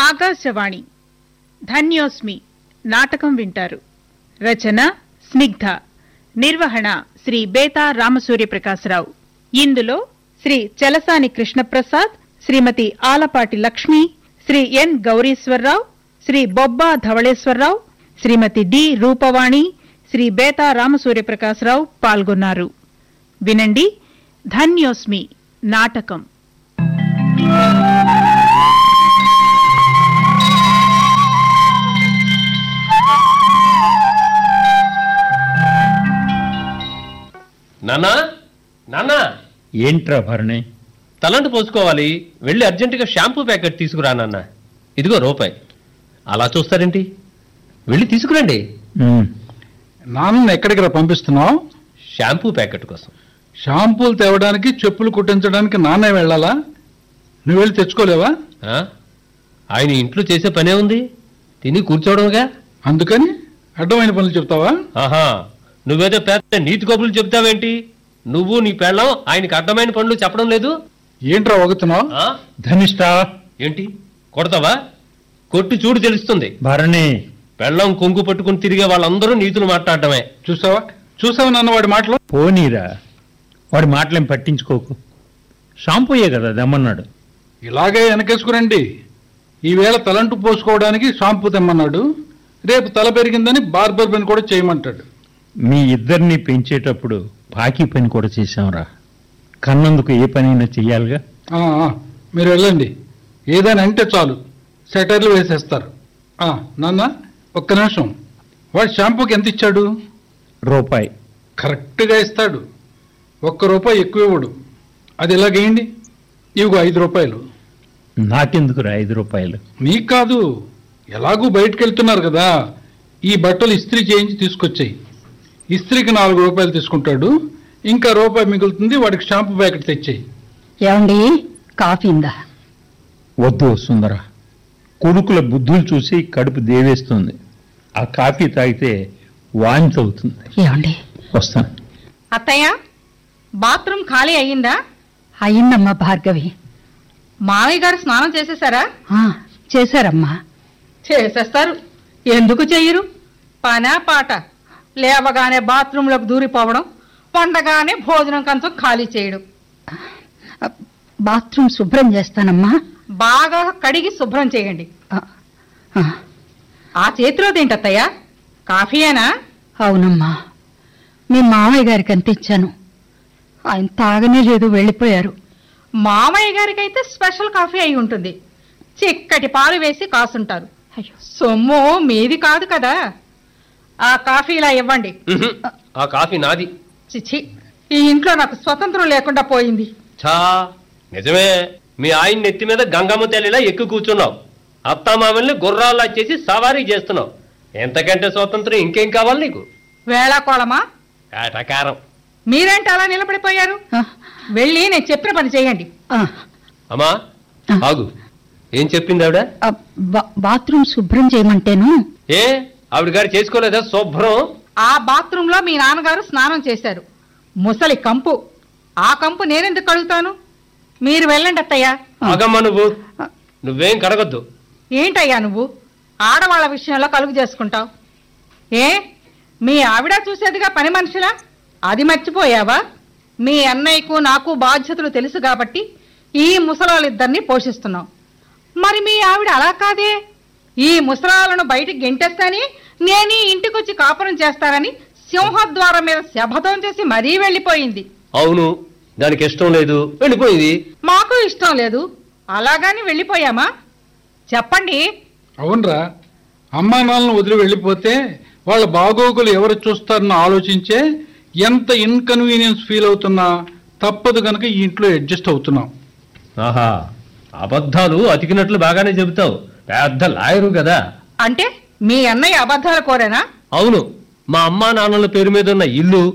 ఆకాశవాణి ధన్యోస్మి నాటకం వింటారు రచన స్నిగ్ధ నిర్వహణ శ్రీ బేతా రామసూర్య ప్రకాశరావు ఇందులో శ్రీ చలసాని కృష్ణప్రసాద్ శ్రీమతి ఆలపాటి లక్ష్మి శ్రీ ఎన్ గౌరీశ్వరరావు శ్రీ బొబ్బా ధవళేశ్వరరావు శ్రీమతి డి రూపవాణి శ్రీ బేతా రామసూర్య ప్రకాశరావు పాల్గొన్నారు వినండి ధన్యోస్మి నాటకం నాన్నా నాన్నా ఏంట్రా భరణి తలంటు పోసుకోవాలి వెళ్ళి అర్జెంటుగా షాంపూ ప్యాకెట్ తీసుకురా నాన్న ఇదిగో రూపాయి అలా చూస్తారేంటి వెళ్ళి తీసుకురండి ఉమ్, నాన్న ఎక్కడికి రా పంపిస్తున్నావు షాంపూ ప్యాకెట్ కోసం షాంపూలు తేవడానికి చెప్పులు కుట్టించడానికి నాన్నే వెళ్ళాలా నువ్వు వెళ్ళి తెచ్చుకోలేవా ఆ? ఆయన ఇంట్లో చేసే పనే ఉంది తిని కూర్చోవడంగా అందుకని అడ్డమైన పనులు చెప్తావా ఆహా నువ్వేదో పెద్ద నీతి కబుర్లు చెప్తావేంటి నువ్వు నీ పెళ్ళం ఆయనకి అడ్డమైన పనులు చెప్పడం లేదు ఏంట్రా ఒగుతున్నావు ఆ? ధనిష్ట ఏంటి కొడతావా కొట్టి చూడు తెలుస్తుంది భరణి పెళ్ళం కొంగు పట్టుకుని తిరిగే వాళ్ళందరూ నీతులు మాట్లాడటమే చూసావా చూసావా నాన్న వాడి మాటలు పోనీరా వాడి మాటలేం పట్టించుకోకు షాంపూయే కదా దమ్మన్నాడు ఇలాగే వెనకేసుకురండి ఈవేళ తలంటు పోసుకోవడానికి షాంపూ తెమ్మన్నాడు రేపు తల పెరిగిందని బార్బర్ పని కూడా చేయమంటాడు మీ ఇద్దరిని పెంచేటప్పుడు బాకీ పని కూడా చేశాంరా కన్నందుకు ఏ పనైనా చెయ్యాలిగా ఆ, ఆ, మీరు వెళ్ళండి ఏదైనా అంటే చాలు సెటర్లు వేసేస్తారు ఆ, నాన్న ఒక్క నిమిషం వాడు షాంపూకి ఎంత ఇచ్చాడు రూపాయి కరెక్ట్గా ఇస్తాడు ఒక్క రూపాయి ఎక్కువ ఇవ్వడు అది ఇలాగేయండి ఇవిగో ఐదు రూపాయలు నాకెందుకురా ఐదు రూపాయలు నీకు కాదు ఎలాగూ బయటకు వెళ్తున్నారు కదా ఈ బట్టలు ఇస్త్రీ చేయించి తీసుకొచ్చాయి ఇస్త్రీకి నాలుగు రూపాయలు తీసుకుంటాడు ఇంకా రూపాయి మిగులుతుంది వాడికి షాంపూ ప్యాకెట్ తెచ్చాయి ఏమండి కాఫీ ఉందా వద్దు సుందర కొడుకుల బుద్ధులు చూసి కడుపు దేవేస్తుంది ఆ కాఫీ తాగితే వాంతి అవుతుంది ఏమండి వస్తాను అత్తయ్య బాత్రూమ్ ఖాళీ అయ్యిందా అయ్యిందమ్మా భార్గవి మామయ్య గారు స్నానం చేసేసారా ఆ, చేశారమ్మా చేసేస్తారు ఎందుకు చెయ్యరు పనా పాట లేవగానే బాత్రూంలోకి దూరిపోవడం పండగానే భోజనం కంచం ఖాళీ చేయడం ఆ, బాత్రూమ్ శుభ్రం చేస్తానమ్మా బాగా కడిగి శుభ్రం చేయండి ఆ, ఆ, ఆ చేతిలోదేంటి అత్తయ్య కాఫీయేనా అవునమ్మా మీ మామయ్య గారికి అంతించాను ఆయన తాగనే లేదు వెళ్ళిపోయారు మామయ్య గారికైతే స్పెషల్ కాఫీ అయి ఉంటుంది చిక్కటి పాలు వేసి కాసుంటారు అయ్యో సొమ్ము మీది కాదు కదా ఆ కాఫీ ఇలా ఇవ్వండి ఉహుం. ఆ కాఫీ నాది చిచి ఈ ఇంట్లో నాకు స్వతంత్రం లేకుండా పోయింది ఛా నిజమే మీ ఆయన నెత్తి మీద గంగమ్మ తల్లిలా ఎక్కువ కూర్చున్నావు అత్తామామల్ని గుర్రాల్లా చేసి సవారీ చేస్తున్నావు ఎంతకంటే స్వాతంత్రం ఇంకేం కావాలి నీకు వేళాకోళమా ఏటకారం మీరేంటి అలా నిలబడిపోయారు ఆ, వెళ్ళి నేను చెప్పిన పని చేయండి ఆ, అమ్మా ఆ. ఆగు ఏం చెప్పింది ఆవిడ ఆ, బా- బాత్రూమ్ శుభ్రం చేయమంటేను ఏ ఆవిడ గారు చేసుకోలేదా శుభ్రం ఆ బాత్రూమ్ లో మీ నాన్నగారు స్నానం చేశారు ముసలి కంపు ఆ కంపు నేనెందుకు కడుగుతాను మీరు వెళ్ళండి అత్తయ్య ఆగమ్మా నువ్వు నువ్వేం కడగొద్దు ఏంటయ్యా నువ్వు ఆడవాళ్ళ విషయంలో కలుగు చేసుకుంటావు ఏ మీ ఆవిడ చూసేదిగా పని మనుషులా అది మర్చిపోయావా మీ అన్నయ్యకు నాకు బాధ్యతలు తెలుసు కాబట్టి ఈ ముసలాళ్ళిద్దరిని పోషిస్తున్నావు మరి మీ ఆవిడ అలా కాదే ఈ ముసలాలను బయటికి గెంటేస్తాని నేను ఈ ఇంటికొచ్చి కాపురం చేస్తానని సింహద్వారం మీద శపథం చేసి మరీ వెళ్ళిపోయింది అవును దానికి ఇష్టం లేదు వెళ్ళిపోయింది మాకు ఇష్టం లేదు అలాగాని వెళ్ళిపోయామా చెప్పండి అవునరా అమ్మా నాన్నలను వదిలి వెళ్ళిపోతే వాళ్ళ బాగోగులు ఎవరు చూస్తారని ఆలోచించే ఎంత ఇన్కన్వీనియన్స్ ఫీల్ అవుతున్నా తప్పదు కనుక ఈ ఇంట్లో అడ్జస్ట్ అవుతున్నాం ఆహా అబద్ధాలు అతికినట్లు బాగానే చెబుతావు పెద్ద లాయరు కదా అంటే మీ అన్నయ్య అబద్ధాలు కోరేనా అవును మా అమ్మా నాన్నల పేరు మీద ఉన్న ఇల్లు